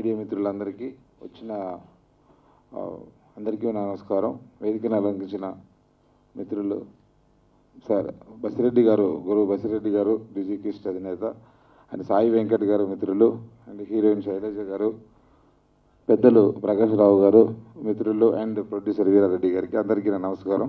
Media మిత్రులందరికీ వచ్చిన ఆ, అందరికీ నా నమస్కారం వేదికను అలంకరించిన మిత్రులు సార్ బసిరెడ్డి గారు గురువు బసిరెడ్డి గారు డిజికిస్ట్ అధినేత అండ్ సాయి వెంకట్ గారు మిత్రులు అండ్ హీరోయిన్ శైలజ గారు పెద్దలు ప్రకాష్ రావు గారు మిత్రులు అండ్ ప్రొడ్యూసర్ వీరారెడ్డి గారికి అందరికీ నా నమస్కారం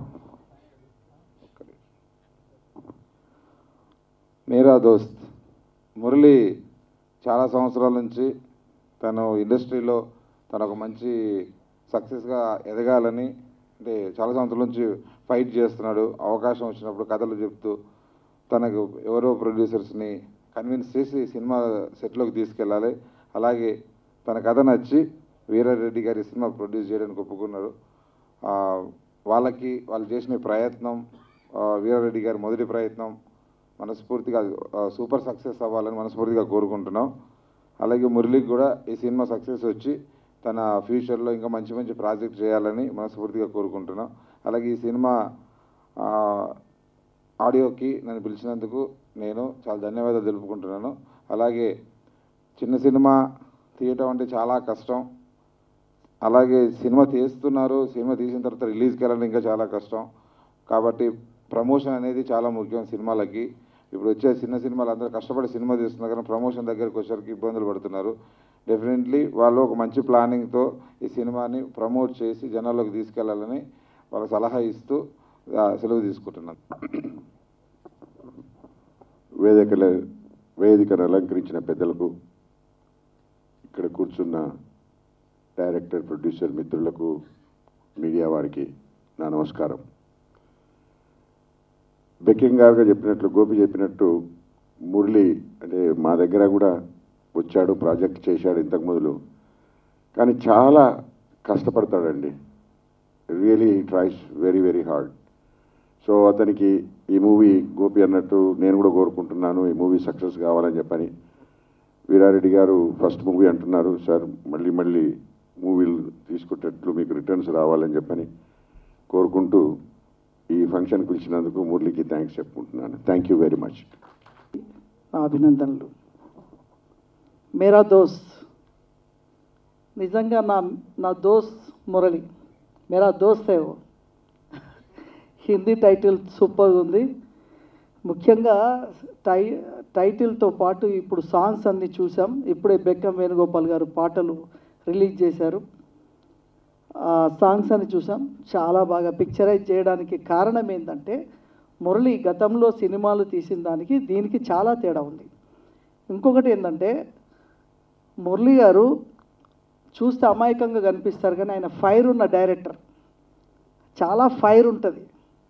మేరా దోస్త్ మురళి చాలా సంవత్సరాల నుంచి తను ఇండస్ట్రీలో తను ఒక మంచి సక్సెస్గా ఎదగాలని అంటే చాలా సంవత్సరాల నుంచి ఫైట్ చేస్తున్నాడు అవకాశం వచ్చినప్పుడు కథలు చెప్తూ తనకు ఎవరో ప్రొడ్యూసర్స్ని కన్విన్స్ చేసి సినిమా సెట్లోకి తీసుకెళ్ళాలి అలాగే తన కథ నచ్చి వీరారెడ్డి గారి సినిమా ప్రొడ్యూస్ చేయడానికి ఒప్పుకున్నారు ఆ, వాళ్ళకి వాళ్ళు చేసిన ప్రయత్నం ఆ, వీరారెడ్డి గారి మొదటి ప్రయత్నం మనస్ఫూర్తిగా ఆ, సూపర్ సక్సెస్ అవ్వాలని మనస్ఫూర్తిగా కోరుకుంటున్నాం అలాగే మురళికి కూడా ఈ సినిమా సక్సెస్ వచ్చి తన ఫ్యూచర్లో ఇంకా మంచి మంచి ప్రాజెక్ట్ చేయాలని మనస్ఫూర్తిగా కోరుకుంటున్నాం అలాగే ఈ సినిమా ఆ, ఆడియోకి నన్ను పిలిచినందుకు నేను చాలా ధన్యవాదాలు తెలుపుకుంటున్నాను అలాగే చిన్న సినిమా తీయటం అంటే చాలా కష్టం అలాగే సినిమా తీస్తున్నారు సినిమా తీసిన తర్వాత రిలీజ్కి వెళ్ళాలి ఇంకా చాలా కష్టం కాబట్టి ప్రమోషన్ అనేది చాలా ముఖ్యం సినిమాలకి ఇప్పుడు వచ్చే చిన్న సినిమాలు అందరూ కష్టపడి సినిమా తీస్తున్నారు కానీ ప్రమోషన్ దగ్గరికి వచ్చేసరికి ఇబ్బందులు పడుతున్నారు డెఫినెట్లీ వాళ్ళు ఒక మంచి ప్లానింగ్తో ఈ సినిమాని ప్రమోట్ చేసి జనాల్లోకి తీసుకెళ్లాలని వాళ్ళ సలహా ఇస్తూ ఆ, సెలవు తీసుకుంటున్నాను వేదికల వేదికను అలంకరించిన పెద్దలకు ఇక్కడ కూర్చున్న డైరెక్టర్ ప్రొడ్యూసర్ మిత్రులకు మీడియా వారికి నా నమస్కారం బెకింగ్ గారుగా చెప్పినట్లు గోపి చెప్పినట్టు మురళి అంటే మా దగ్గర కూడా వచ్చాడు ప్రాజెక్ట్ చేశాడు ఇంతకు మొదలు కానీ చాలా కష్టపడతాడండి really tries very very hard so అతనికి ఈ మూవీ గోపి అన్నట్టు నేను కూడా కోరుకుంటున్నాను ఈ మూవీ సక్సెస్ కావాలని చెప్పని వీరారెడ్డి గారు ఫస్ట్ మూవీ అంటున్నారు సార్ మళ్ళీ మళ్ళీ మూవీలు తీసుకునేటట్లు మీకు రిటర్న్స్ రావాలని చెప్పని కోరుకుంటూ ఈ ఫంక్షన్ పిలిచినందుకు మురళికి థ్యాంక్స్ చెప్పుకుంటున్నాను థ్యాంక్ యూ వెరీ మచ్ నా అభినందనలు మేరా దోస్త్ నిజంగా నా నా దోస్త్ మురళి మేరా దోస్త్ హే వో హిందీ టైటిల్ సూపర్ ఉంది ముఖ్యంగా టై టైటిల్తో పాటు ఇప్పుడు సాంగ్స్ అన్ని చూసాం ఇప్పుడే బెక్కం వేణుగోపాల్ గారు పాటలు రిలీజ్ చేశారు ఆ సాంగ్స్ అని చూసాం చాలా బాగా పిక్చరైజ్ చేయడానికి కారణం ఏంటంటే మురళి గతంలో సినిమాలు తీసిన దానికి దీనికి చాలా తేడా ఉంది ఇంకొకటి ఏంటంటే మురళి గారు చూస్తే అమాయకంగా కనిపిస్తారు కానీ ఆయన ఫైర్ ఉన్న డైరెక్టర్ చాలా ఫైర్ ఉంటుంది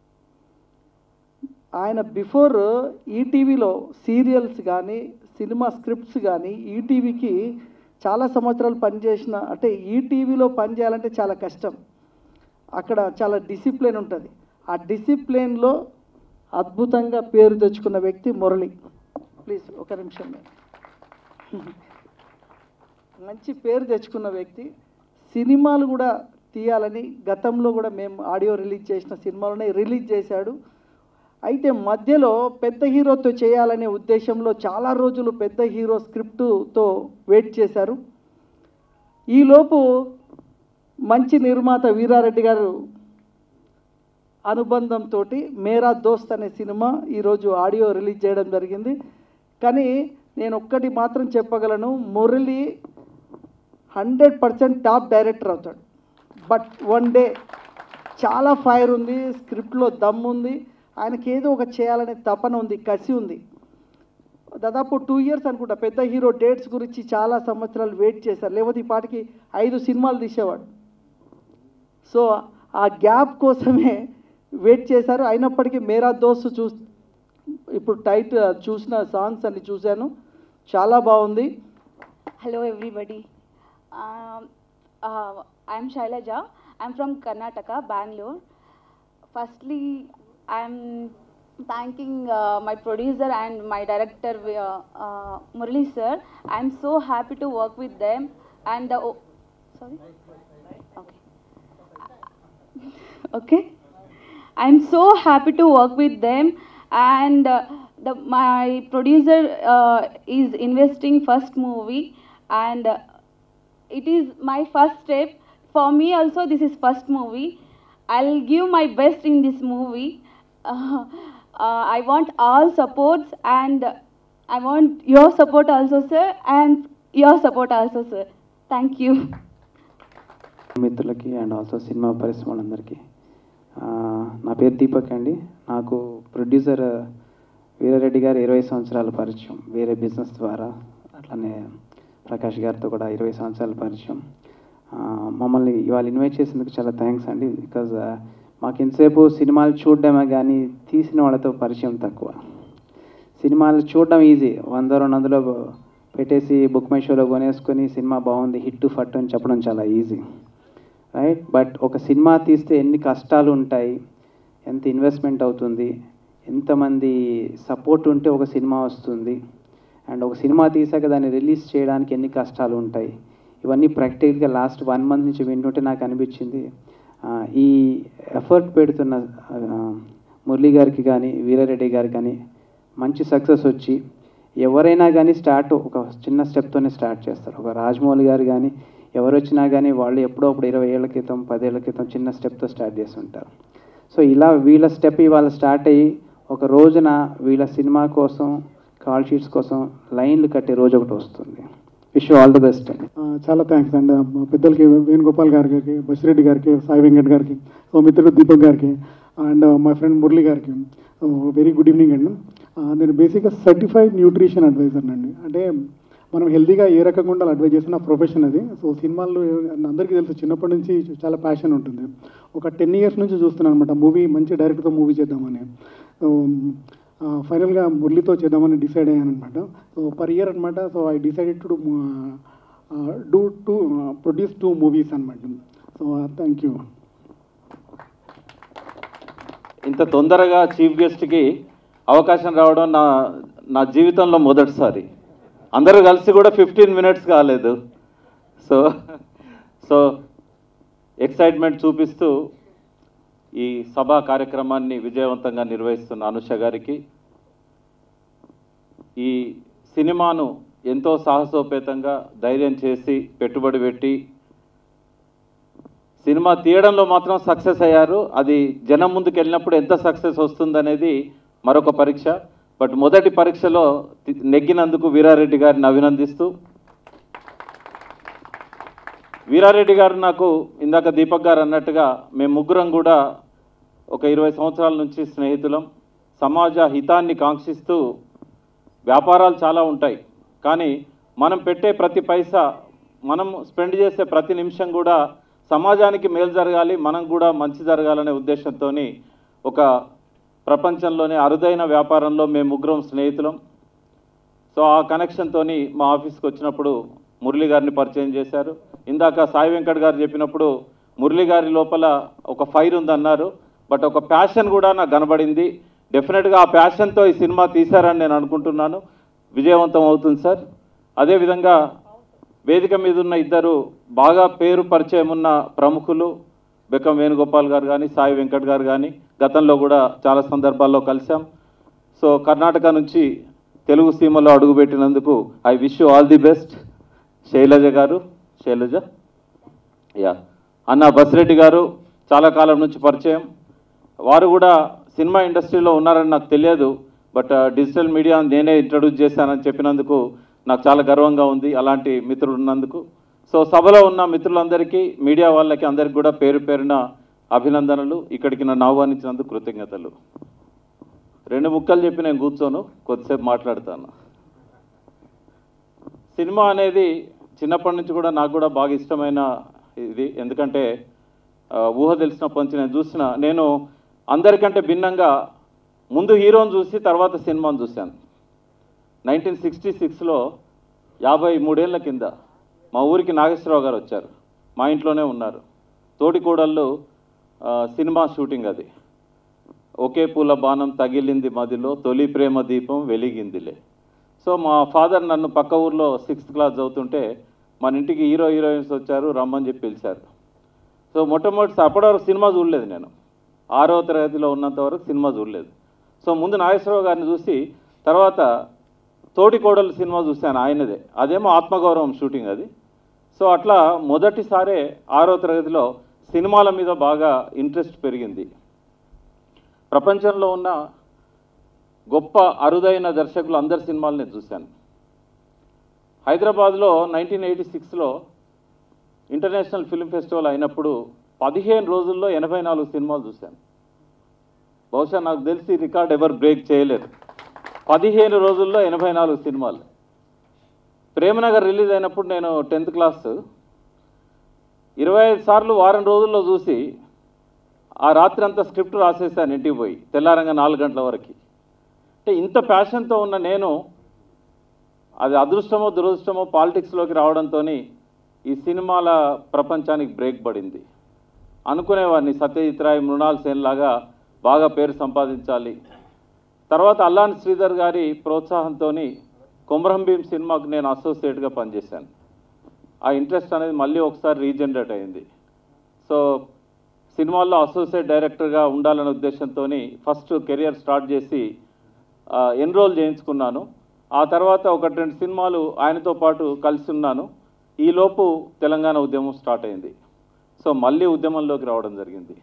ఆయన బిఫోర్ ఈటీవీలో సీరియల్స్ కానీ సినిమా స్క్రిప్ట్స్ కానీ ఈటీవీకి చాలా సంవత్సరాలు పనిచేసిన అంటే ఈటీవీలో పనిచేయాలంటే చాలా కష్టం అక్కడ చాలా డిసిప్లిన్ ఉంటుంది ఆ డిసిప్లిన్లో అద్భుతంగా పేరు తెచ్చుకున్న వ్యక్తి మురళి ప్లీజ్ ఒక నిమిషం మంచి పేరు తెచ్చుకున్న వ్యక్తి సినిమాలు కూడా తీయాలని గతంలో కూడా మేము ఆడియో రిలీజ్ చేసిన సినిమాలోనే రిలీజ్ చేశాడు అయితే మధ్యలో పెద్ద హీరోతో చేయాలనే ఉద్దేశంలో చాలా రోజులు పెద్ద హీరో స్క్రిప్టుతో వెయిట్ చేశారు ఈలోపు మంచి నిర్మాత వీరారెడ్డి గారు అనుబంధంతో మేరా దోస్త్ అనే సినిమా ఈరోజు ఆడియో రిలీజ్ చేయడం జరిగింది కానీ నేను ఒక్కటి మాత్రం చెప్పగలను Murali hundred percent top director అవుతాడు బట్ వన్ డే చాలా ఫైర్ ఉంది స్క్రిప్ట్లో దమ్ ఉంది ఆయనకి ఏదో ఒక చేయాలనే తపన ఉంది కసి ఉంది దాదాపు టూ ఇయర్స్ అనుకుంటా పెద్ద హీరో డేట్స్ గురించి చాలా సంవత్సరాలు వెయిట్ చేశారు లేకపోతే ఈ పాటికి ఐదు సినిమాలు తీసేవాడు సో ఆ గ్యాప్ కోసమే వెయిట్ చేశారు అయినప్పటికీ మేరా దోస్త్ చూ ఇప్పుడు టైట్ చూసిన సాంగ్స్ అన్ని చూశాను చాలా బాగుంది Hello, everybody. Um, uh, I'm Shailaja. I'm from Karnataka, Bangalore. Firstly, I'm thanking uh, my producer and my director, uh, uh, Murali sir. I'm so happy to work with them. And the oh, sorry. Okay. okay. I'm so happy to work with them, and uh, the my producer uh, is investing first movie, and uh, it is my first step. For me also, this is first movie. I'll give my best in this movie. Uh, uh, I want all supports and I want your support also, sir, and your support also, sir. Thank you. మిత్రులకి and also cinema పరిశ్రమ వాళ్ళందరికీ ఆ, నా పేరు దీపక్ అండి నాకు producer Veerareddy గారు ఇరవై సంవత్సరాల పరిచయం వేరే బిజినెస్ ద్వారా అట్లనే ప్రకాష్ గారితో కూడా ఇరవై సంవత్సరాల పరిచయం ఆ, మమ్మల్ని ఇవాళ ఇన్వైట్ చేసినందుకు చాలా థ్యాంక్స్ అండి బికాజ్ మాకు ఇంతసేపు సినిమాలు చూడడమే కానీ తీసిన వాళ్ళతో పరిచయం తక్కువ సినిమాలు చూడడం ఈజీ వంద రెండు వందలో పెట్టేసి బుక్ మై షోలో కొనేసుకొని సినిమా బాగుంది హిట్ ఫట్ అని చెప్పడం చాలా ఈజీ రైట్ బట్ ఒక సినిమా తీస్తే ఎన్ని కష్టాలు ఉంటాయి ఎంత ఇన్వెస్ట్మెంట్ అవుతుంది ఎంతమంది సపోర్ట్ ఉంటే ఒక సినిమా వస్తుంది అండ్ ఒక సినిమా తీసాక దాన్ని రిలీజ్ చేయడానికి ఎన్ని కష్టాలు ఉంటాయి ఇవన్నీ ప్రాక్టికల్గా లాస్ట్ వన్ మంత్ నుంచి వింటుంటే నాకు అనిపించింది ఆ, ఈ ఎఫర్ట్ పెడుతున్న ఆ, మురళీ గారికి కానీ వీరారెడ్డి గారికి కానీ మంచి సక్సెస్ వచ్చి ఎవరైనా కానీ స్టార్ట్ ఒక చిన్న స్టెప్తోనే స్టార్ట్ చేస్తారు ఒక రాజమౌళి గారు కానీ ఎవరు వచ్చినా కానీ వాళ్ళు ఎప్పుడో అప్పుడు ఇరవై ఏళ్ల క్రితం పదేళ్ల క్రితం చిన్న స్టెప్తో స్టార్ట్ చేస్తుంటారు సో ఇలా వీళ్ళ స్టెప్ ఇవాళ స్టార్ట్ అయ్యి ఒక రోజున వీళ్ళ సినిమా కోసం కాల్ షీట్స్ కోసం లైన్లు కట్టే రోజు ఒకటి వస్తుంది విష్ ఆల్ ది బెస్ట్ అండి ఆ, చాలా థ్యాంక్స్ అండి మా పెద్దలకి వేణుగోపాల్ గారికి బసిరెడ్డి గారికి సాయి వెంకట్ గారికి సో మిత్రుడు దీపక్ గారికి అండ్ మా ఫ్రెండ్ మురళి గారికి వెరీ గుడ్ ఈవినింగ్ అండి ఆ, నేను బేసిక్గా సర్టిఫైడ్ న్యూట్రిషన్ అడ్వైజర్ అండి అంటే మనం హెల్తీగా ఏ రకంగా ఉండాలి అడ్వైజ్ చేసిన ప్రొఫెషన్ అది సో సినిమాల్లో అందరికీ తెలుసు చిన్నప్పటి నుంచి చాలా ప్యాషన్ ఉంటుంది ఒక టెన్ ఇయర్స్ నుంచి చూస్తున్నాను అనమాట మూవీ మంచి డైరెక్టర్తో మూవీ చేద్దామని సో ఫైనల్గా మురళితో చేద్దామని డిసైడ్ అయ్యాను అనమాట సో పర్ ఇయర్ అనమాట so I decided to do to produce two movies అనమాట సో థ్యాంక్ యూ ఇంత తొందరగా చీఫ్ గెస్ట్కి అవకాశం రావడం నా నా జీవితంలో మొదటిసారి అందరూ కలిసి కూడా ఫిఫ్టీన్ మినిట్స్ కాలేదు సో సో ఎక్సైట్మెంట్ చూపిస్తూ ఈ సభా కార్యక్రమాన్ని విజయవంతంగా నిర్వహిస్తున్న అనుష గారికి ఈ సినిమాను ఎంతో సాహసోపేతంగా ధైర్యం చేసి పెట్టుబడి పెట్టి సినిమా తీయడంలో మాత్రం సక్సెస్ అయ్యారు అది జనం ముందుకు వెళ్ళినప్పుడు ఎంత సక్సెస్ వస్తుందనేది మరొక పరీక్ష బట్ మొదటి పరీక్షలో తి- నెగ్గినందుకు వీరారెడ్డి గారిని అభినందిస్తూ వీరారెడ్డి గారు నాకు ఇందాక దీపక్ గారు అన్నట్టుగా మేము ముగ్గురం కూడా ఒక ఇరవై సంవత్సరాల నుంచి స్నేహితులం సమాజ హితాన్ని కాంక్షిస్తూ వ్యాపారాలు చాలా ఉంటాయి కానీ మనం పెట్టే ప్రతి పైసా మనం స్పెండ్ చేసే ప్రతి నిమిషం కూడా సమాజానికి మేలు జరగాలి మనం కూడా మంచి జరగాలనే ఉద్దేశంతో ఒక ప్రపంచంలోనే అరుదైన వ్యాపారంలో మేము ముగ్గురం స్నేహితులం సో ఆ కనెక్షన్తో మా ఆఫీస్కి వచ్చినప్పుడు మురళి గారిని పరిచయం చేశారు ఇందాక సాయి వెంకట్ గారు చెప్పినప్పుడు మురళి గారి లోపల ఒక ఫైర్ ఉందన్నారు బట్ ఒక ప్యాషన్ కూడా నాకు కనబడింది డెఫినెట్గా ఆ ప్యాషన్తో ఈ సినిమా తీశారని నేను అనుకుంటున్నాను విజయవంతం అవుతుంది సార్ అదేవిధంగా వేదిక మీద ఉన్న ఇద్దరు బాగా పేరు పరిచయం ఉన్న ప్రముఖులు బెక్కం వేణుగోపాల్ గారు కానీ సాయి వెంకట్ గారు కానీ గతంలో కూడా చాలా సందర్భాల్లో కలిసాం సో కర్ణాటక నుంచి తెలుగు సీమలో అడుగుపెట్టినందుకు I wish you all the best Shailaja గారు శైలజ యా అన్న బసిరెడ్డి గారు చాలా కాలం నుంచి పరిచయం వారు కూడా సినిమా ఇండస్ట్రీలో ఉన్నారని నాకు తెలియదు బట్ డిజిటల్ మీడియా నేనే ఇంట్రడ్యూస్ చేశానని చెప్పినందుకు నాకు చాలా గర్వంగా ఉంది అలాంటి మిత్రుడు ఉన్నందుకు సో సభలో ఉన్న మిత్రులందరికీ మీడియా వాళ్ళకి అందరికీ కూడా పేరు పేరున అభినందనలు ఇక్కడికి నన్ను ఆహ్వానించినందుకు కృతజ్ఞతలు రెండు ముక్కలు చెప్పి నేను కూర్చోను కొద్దిసేపు మాట్లాడతాను సినిమా అనేది చిన్నప్పటి నుంచి కూడా నాకు కూడా బాగా ఇష్టమైన ఇది ఎందుకంటే ఆ, ఊహ తెలిసినప్పటి నుంచి నేను చూసిన నేను అందరికంటే భిన్నంగా ముందు హీరోని చూసి తర్వాత సినిమాను చూశాను నైన్టీన్ సిక్స్టీ సిక్స్లో యాభై మూడేళ్ల కింద మా ఊరికి నాగేశ్వరరావు గారు వచ్చారు మా ఇంట్లోనే ఉన్నారు తోడికోడళ్ళు ఆ, సినిమా షూటింగ్ అది ఒకే పూల బాణం తగిలింది మదిలో తొలి ప్రేమ దీపం వెలిగిందిలే సో మా ఫాదర్ నన్ను పక్క ఊర్లో సిక్స్త్ క్లాస్ చదువుతుంటే మన ఇంటికి హీరో హీరోయిన్స్ వచ్చారు రమ్మని చెప్పి పిలిచారు సో మొట్టమొదటి అప్పటి వరకు సినిమా చూడలేదు నేను ఆరవ తరగతిలో ఉన్నంత వరకు సినిమా చూడలేదు సో ముందు నాగేశ్వరరావు గారిని చూసి తర్వాత తోటి కోడలు సినిమా చూశాను ఆయనదే అదేమో ఆత్మగౌరవం షూటింగ్ అది సో అట్లా మొదటిసారే ఆరో తరగతిలో సినిమాల మీద బాగా ఇంట్రెస్ట్ పెరిగింది ప్రపంచంలో ఉన్న గొప్ప అరుదైన దర్శకులు అందరి సినిమాలు నేను చూశాను హైదరాబాద్లో నైన్టీన్ ఎయిటీ సిక్స్లో ఇంటర్నేషనల్ ఫిల్మ్ ఫెస్టివల్ అయినప్పుడు పదిహేను రోజుల్లో ఎనభై నాలుగు సినిమాలు చూశాను బహుశా నాకు తెలిసి రికార్డ్ ఎవరు బ్రేక్ చేయలేరు పదిహేను రోజుల్లో ఎనభై నాలుగు సినిమాలు ప్రేమనగర్ రిలీజ్ అయినప్పుడు నేను టెన్త్ క్లాస్ ఇరవై ఐదు సార్లు వారం రోజుల్లో చూసి ఆ రాత్రి అంతా స్క్రిప్ట్ రాసేసాను ఇంటికి పోయి తెల్లారంగా నాలుగు గంటల వరకు అంటే ఇంత ప్యాషన్తో ఉన్న నేను అది అదృష్టమో దురదృష్టమో పాలిటిక్స్లోకి రావడంతో ఈ సినిమాల ప్రపంచానికి బ్రేక్ పడింది అనుకునేవాడిని సత్యజిత్ రాయ్ మృణాల్ సేన్ లాగా బాగా పేరు సంపాదించాలి తర్వాత అల్లాన్ శ్రీధర్ గారి ప్రోత్సాహంతో కొమరం భీం సినిమాకు నేను అసోసియేట్గా పనిచేశాను ఆ ఇంట్రెస్ట్ అనేది మళ్ళీ ఒకసారి రీజనరేట్ అయింది సో సినిమాల్లో అసోసియేట్ డైరెక్టర్గా ఉండాలనే ఉద్దేశంతో ఫస్ట్ కెరియర్ స్టార్ట్ చేసి ఎన్రోల్ చేయించుకున్నాను ఆ తర్వాత ఒకటి రెండు సినిమాలు ఆయనతో పాటు కలిసి ఉన్నాను ఈలోపు తెలంగాణ ఉద్యమం స్టార్ట్ అయింది సో మళ్ళీ ఉద్యమంలోకి రావడం జరిగింది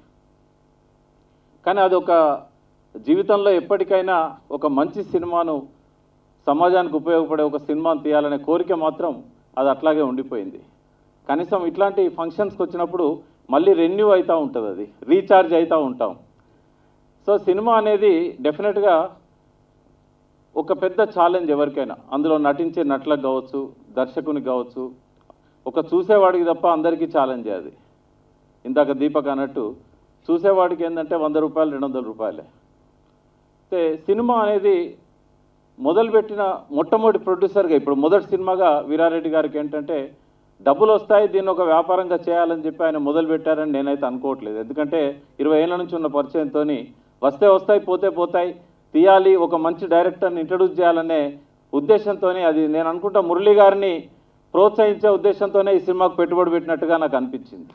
కానీ అది ఒక జీవితంలో ఎప్పటికైనా ఒక మంచి సినిమాను సమాజానికి ఉపయోగపడే ఒక సినిమాను తీయాలనే కోరిక మాత్రం అది అట్లాగే ఉండిపోయింది కనీసం ఇట్లాంటి ఫంక్షన్స్కి వచ్చినప్పుడు మళ్ళీ రెన్యూ అవుతూ ఉంటుంది అది రీఛార్జ్ అవుతూ ఉంటాం సో సినిమా అనేది డెఫినెట్గా ఒక పెద్ద ఛాలెంజ్ ఎవరికైనా అందులో నటించే నటులకు కావచ్చు దర్శకునికి కావచ్చు ఒక చూసేవాడికి తప్ప అందరికీ ఛాలెంజ్ అది ఇందాక దీపక్ అన్నట్టు చూసేవాడికి ఏంటంటే వంద రూపాయలు రెండు వందల రూపాయలే అయితే సినిమా అనేది మొదలుపెట్టిన మొట్టమొదటి ప్రొడ్యూసర్గా ఇప్పుడు మొదటి సినిమాగా వీరారెడ్డి గారికి ఏంటంటే డబ్బులు వస్తాయి దీన్ని ఒక వ్యాపారంగా చేయాలని చెప్పి ఆయన మొదలు పెట్టారని నేనైతే అనుకోవట్లేదు ఎందుకంటే ఇరవై ఏళ్ళ నుంచి ఉన్న పరిచయంతో వస్తే వస్తాయి పోతే పోతాయి తీయాలి ఒక మంచి డైరెక్టర్ని ఇంట్రడ్యూస్ చేయాలనే ఉద్దేశంతోనే అది నేను అనుకుంటా మురళి గారిని ప్రోత్సహించే ఉద్దేశంతోనే ఈ సినిమాకు పెట్టుబడి పెట్టినట్టుగా నాకు అనిపించింది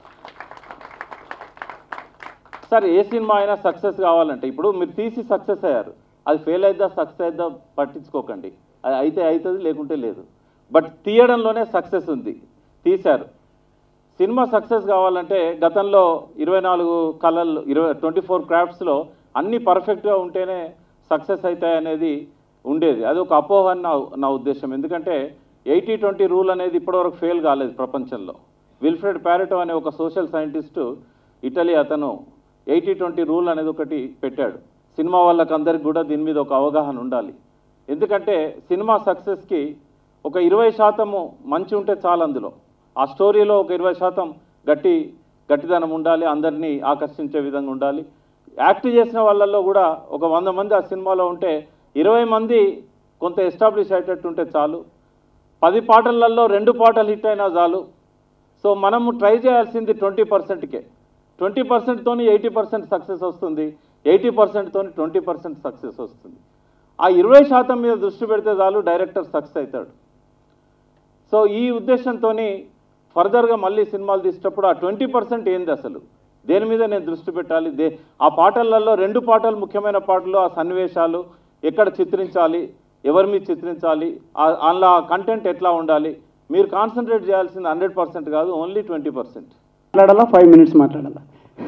సార్ ఏ సినిమా అయినా సక్సెస్ కావాలంటే ఇప్పుడు మీరు తీసి సక్సెస్ అయ్యారు అది ఫెయిల్ అయిద్దా సక్సెస్ అయిద్దా పట్టించుకోకండి అది అయితే అవుతుంది లేకుంటే లేదు బట్ తీయడంలోనే సక్సెస్ ఉంది తీశారు సినిమా సక్సెస్ కావాలంటే గతంలో ఇరవై నాలుగు కళలు ఇరవై ట్వంటీ ఫోర్ క్రాఫ్ట్స్లో అన్నీ పర్ఫెక్ట్గా ఉంటేనే సక్సెస్ అవుతాయి అనేది ఉండేది అది ఒక అపోహ అని నా నా ఉద్దేశం ఎందుకంటే ఎయిటీ ట్వంటీ రూల్ అనేది ఇప్పటివరకు ఫెయిల్ కాలేదు ప్రపంచంలో విల్ఫ్రెడ్ ప్యారెటో అనే ఒక సోషల్ సైంటిస్టు ఇటలీ అతను ఎయిటీ ట్వంటీ రూల్ అనేది ఒకటి పెట్టాడు సినిమా వాళ్ళకి అందరికి కూడా దీని మీద ఒక అవగాహన ఉండాలి ఎందుకంటే సినిమా సక్సెస్కి ఒక ఇరవై శాతము మంచి ఉంటే చాలు అందులో ఆ స్టోరీలో ఒక ఇరవై శాతం గట్టి గట్టిదనం ఉండాలి అందరినీ ఆకర్షించే విధంగా ఉండాలి యాక్ట్ చేసిన వాళ్ళల్లో కూడా ఒక వంద మంది ఆ సినిమాలో ఉంటే ఇరవై మంది కొంత ఎస్టాబ్లిష్ అయ్యేటట్టు ఉంటే చాలు పది పాటలలో రెండు పాటలు హిట్ అయినా చాలు సో మనము ట్రై చేయాల్సింది ట్వంటీ పర్సెంట్కే ట్వంటీ పర్సెంట్తో ఎయిటీ పర్సెంట్ సక్సెస్ వస్తుంది ఎయిటీ పర్సెంట్తో ట్వంటీ పర్సెంట్ సక్సెస్ వస్తుంది ఆ ఇరవై శాతం మీద దృష్టి పెడితే చాలు డైరెక్టర్ సక్సెస్ అవుతాడు సో ఈ ఉద్దేశంతో ఫర్దర్గా మళ్ళీ సినిమాలు తీసేటప్పుడు ఆ ట్వంటీ పర్సెంట్ ఏంది అసలు దేని మీద నేను దృష్టి పెట్టాలి దే ఆ పాటలలో రెండు పాటలు ముఖ్యమైన పాటలు ఆ సన్నివేశాలు ఎక్కడ చిత్రించాలి ఎవరి మీద చిత్రించాలి ఆ- అందులో ఆ కంటెంట్ ఎట్లా ఉండాలి మీరు కాన్సన్ట్రేట్ చేయాల్సింది హండ్రెడ్ పర్సెంట్ కాదు ఓన్లీ ట్వంటీ పర్సెంట్ మాట్లాడాలా ఫైవ్ మినిట్స్ మాట్లాడాలా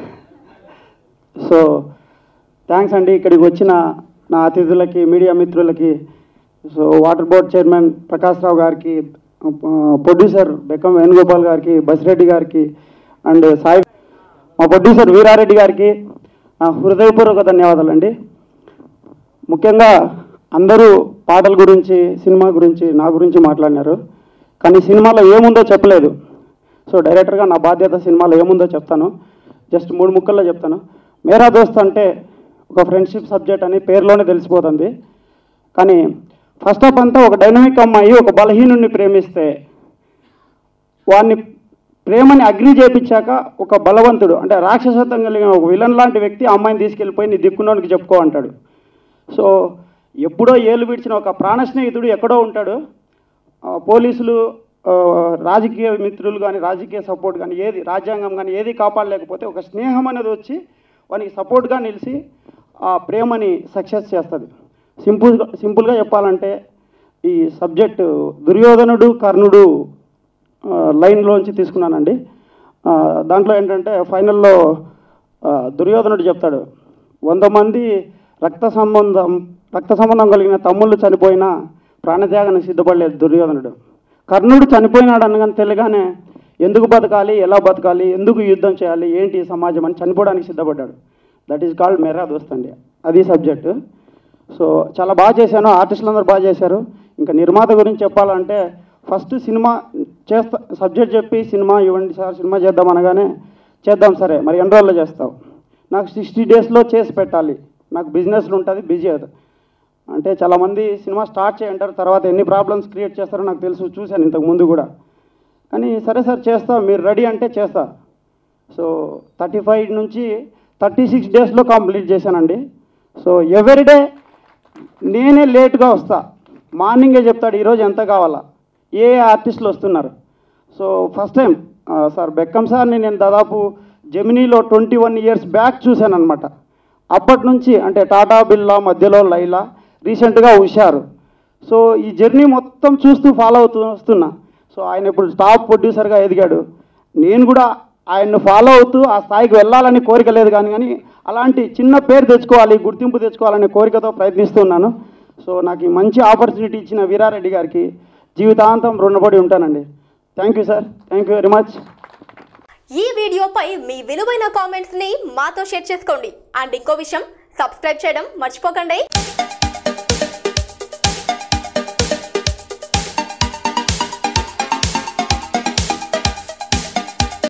సో థ్యాంక్స్ అండి ఇక్కడికి వచ్చిన నా అతిథులకి మీడియా మిత్రులకి so water board chairman Prakash Rao గారికి ప్రొడ్యూసర్ బెక్కం వేణుగోపాల్ గారికి బసిరెడ్డి గారికి అండ్ సాయి మా ప్రొడ్యూసర్ వీరారెడ్డి గారికి నా హృదయపూర్వక ధన్యవాదాలు అండి ముఖ్యంగా అందరూ పాటల గురించి సినిమా గురించి నా గురించి మాట్లాడినారు కానీ సినిమాలో ఏముందో చెప్పలేదు సో డైరెక్టర్గా నా బాధ్యత సినిమాలో ఏముందో చెప్తాను జస్ట్ మూడు ముక్కల్లో చెప్తాను మేరా దోస్త్ అంటే ఒక ఫ్రెండ్షిప్ సబ్జెక్ట్ అని పేరులోనే తెలిసిపోతుంది కానీ ఫస్ట్ ఆఫ్ అంతా ఒక డైనమిక్ అమ్మాయి ఒక బలహీనుడిని ప్రేమిస్తే వాడిని ప్రేమని అగ్రి చేపించాక ఒక బలవంతుడు అంటే రాక్షసత్వం కలిగిన ఒక విలన్ లాంటి వ్యక్తి ఆ అమ్మాయిని తీసుకెళ్ళిపోయి నీ దిక్కున్నోనికి చెప్పుకో అంటాడు సో ఎప్పుడో ఏలు విడిచిన ఒక ప్రాణ స్నేహితుడు ఎక్కడో ఉంటాడు ఆ, పోలీసులు ఆ, రాజకీయ మిత్రులు కానీ రాజకీయ సపోర్ట్ కానీ ఏది రాజ్యాంగం కానీ ఏది కాపాడలేకపోతే ఒక స్నేహం అనేది వచ్చి వానికి సపోర్ట్గా నిలిచి ఆ ప్రేమని సక్సెస్ చేస్తుంది సింపుల్గా సింపుల్గా చెప్పాలంటే ఈ సబ్జెక్టు దుర్యోధనుడు కర్ణుడు ఆ, లైన్లోంచి తీసుకున్నానండి ఆ, దాంట్లో ఏంటంటే ఫైనల్లో ఆ, దుర్యోధనుడు చెప్తాడు వంద మంది రక్త సంబంధం రక్త సంబంధం కలిగిన తమ్ముళ్ళు చనిపోయినా ప్రాణత్యాగానికి సిద్ధపడలేదు దుర్యోధనుడు కర్ణుడు చనిపోయినాడు అనగానే తెలియగానే ఎందుకు బతకాలి ఎలా బతకాలి ఎందుకు యుద్ధం చేయాలి ఏంటి ఈ సమాజం అని చనిపోవడానికి సిద్ధపడ్డాడు దట్ ఈస్ కాల్డ్ మెరా దోస్త్ అండి అది సబ్జెక్టు సో చాలా బాగా చేశాను ఆర్టిస్టులు అందరూ బాగా చేశారు ఇంకా నిర్మాత గురించి చెప్పాలంటే ఫస్ట్ సినిమా చేస్తా సబ్జెక్ట్ చెప్పి సినిమా ఇవ్వండి సార్ సినిమా చేద్దాం అనగానే చేద్దాం సరే మరి ఎన్ని రోజుల్లో చేస్తావు నాకు సిక్స్టీ డేస్లో చేసి పెట్టాలి నాకు బిజినెస్లు ఉంటుంది బిజీ అది అంటే చాలామంది సినిమా స్టార్ట్ చేయంటారు తర్వాత ఎన్ని ప్రాబ్లమ్స్ క్రియేట్ చేస్తారో నాకు తెలుసు చూశాను ఇంతకు ముందు కూడా కానీ సరే సార్ చేస్తా మీరు రెడీ అంటే చేస్తా సో థర్టీ ఫైవ్ నుంచి థర్టీ సిక్స్ డేస్లో కంప్లీట్ చేశానండి సో ఎవ్రీడే నేనే లేట్గా వస్తా మార్నింగే చెప్తాడు ఈరోజు ఎంత కావాలా ఏ ఆర్టిస్టులు వస్తున్నారు so first time sir Bekkam సార్ని నేను దాదాపు జెమినీలో ట్వంటీ వన్ ఇయర్స్ బ్యాక్ చూశాను అనమాట అప్పటి నుంచి అంటే టాటా బిర్లా మధ్యలో లైలా రీసెంట్గా హుషారు సో ఈ జర్నీ మొత్తం చూస్తూ ఫాలో అవుతూ వస్తున్నా సో ఆయన ఇప్పుడు టాప్ ప్రొడ్యూసర్గా ఎదిగాడు నేను కూడా ఆయన్ను ఫాలో అవుతూ ఆ స్థాయికి వెళ్ళాలని కోరిక లేదు కానీ కానీ అలాంటి చిన్న పేరు తెచ్చుకోవాలి గుర్తింపు తెచ్చుకోవాలనే కోరికతో ప్రయత్నిస్తున్నాను సో నాకు ఈ మంచి ఆపర్చునిటీ ఇచ్చిన వీరారెడ్డి గారికి జీవితాంతం రుణపడి ఉంటానండి thank you sir thank you very much ఈ వీడియోపై మీ విలువైన కామెంట్స్ ని మాతో షేర్ చేసుకోండి అండ్ ఇంకో విషయం సబ్స్క్రైబ్ చేయడం మర్చిపోకండి